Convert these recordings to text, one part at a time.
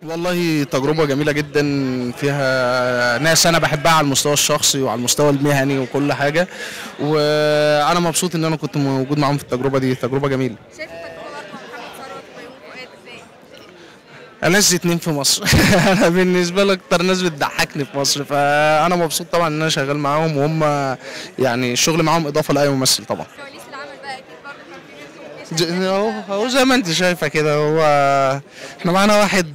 والله تجربة جميلة جدا فيها ناس أنا بحبها على المستوى الشخصي وعلى المستوى المهني وكل حاجة وأنا مبسوط إن أنا كنت موجود معاهم في التجربة دي تجربة جميلة شايف التجربه برضه مع محمد ثروت وبيومي فؤاد ازاي؟ ألذ اتنين في مصر أنا بالنسبة لي أكتر ناس بتضحكني في مصر فأنا مبسوط طبعا إن أنا شغال معاهم وهم يعني الشغل معاهم إضافة لأي ممثل طبعا كواليس العمل بقى اكيد برضه كان في بينكم ج- هو هو زي ما انت شايفه كده هو احنا معانا واحد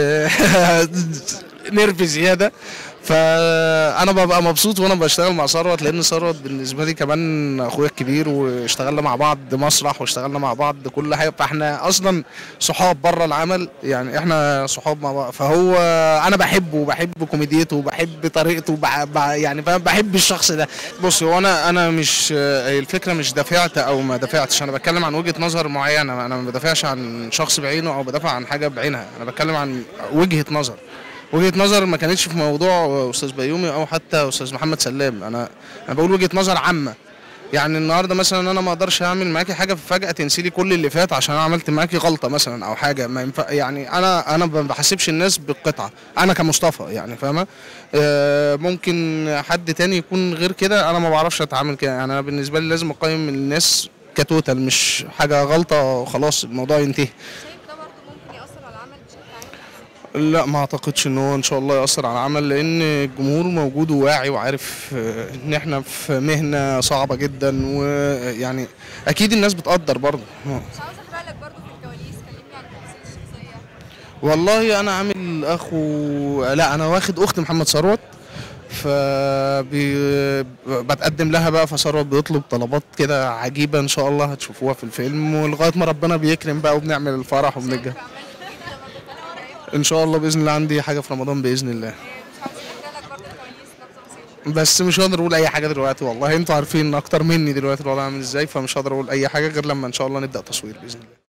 نرف زياده فانا ببقى مبسوط وانا بشتغل مع ثروت لان ثروت بالنسبه لي كمان اخويا الكبير واشتغلنا مع بعض مسرح واشتغلنا مع بعض كل حاجه فاحنا اصلا صحاب بره العمل يعني احنا صحاب مع بعض فهو انا بحبه وبحب كوميديته وبحب طريقته وبع- بع- يعني فاهم بحب الشخص ده بص هو انا انا مش الفكره مش دافعت او ما دافعتش انا بتكلم عن وجهه نظر معينه انا ما بدافعش عن شخص بعينه او بدافع عن حاجه بعينها انا بتكلم عن وجهه نظر وجهه نظر ما كانتش في موضوع استاذ بيومي او حتى استاذ محمد سلام انا انا بقول وجهه نظر عامه يعني النهارده مثلا انا ما اقدرش اعمل معاكي حاجه فجاه تنسي لي كل اللي فات عشان انا عملت معاكي غلطه مثلا او حاجه ما ينفع يعني انا انا ما بحاسبش الناس بالقطعه انا كمصطفى يعني فاهمه آه، ممكن حد تاني يكون غير كده انا ما بعرفش اتعامل كده يعني انا بالنسبه لي لازم اقيم الناس كتوتال مش حاجه غلطه وخلاص الموضوع ينتهي شايف ده برضه ممكن ياثر على العمل بشكل عام؟ لا ما اعتقدش ان هو ان شاء الله ياثر على العمل لان الجمهور موجود وواعي وعارف آه، ان احنا في مهنه صعبه جدا ويعني اكيد الناس بتقدر برضه مش عاوز احرق لك برضه في الكواليس كلمني عن التفاصيل الشخصيه والله انا عامل اخو لا انا واخد اخت محمد ثروت ف بي- بتقدم لها بقى فثروت بيطلب طلبات كده عجيبه ان شاء الله هتشوفوها في الفيلم ولغايه ما ربنا بيكرم بقى وبنعمل الفرح وبنتجه في اعمال جديده برضه فتره قريبه ان شاء الله باذن الله عندي حاجه في رمضان باذن الله مش عاوز احرق لك برضه الكواليس نبذه بسيطه بس مش هقدر اقول اي حاجه دلوقتي والله انتوا عارفين اكتر مني دلوقتي الوضع عامل ازاي فمش هقدر اقول اي حاجه غير لما ان شاء الله نبدا تصوير باذن الله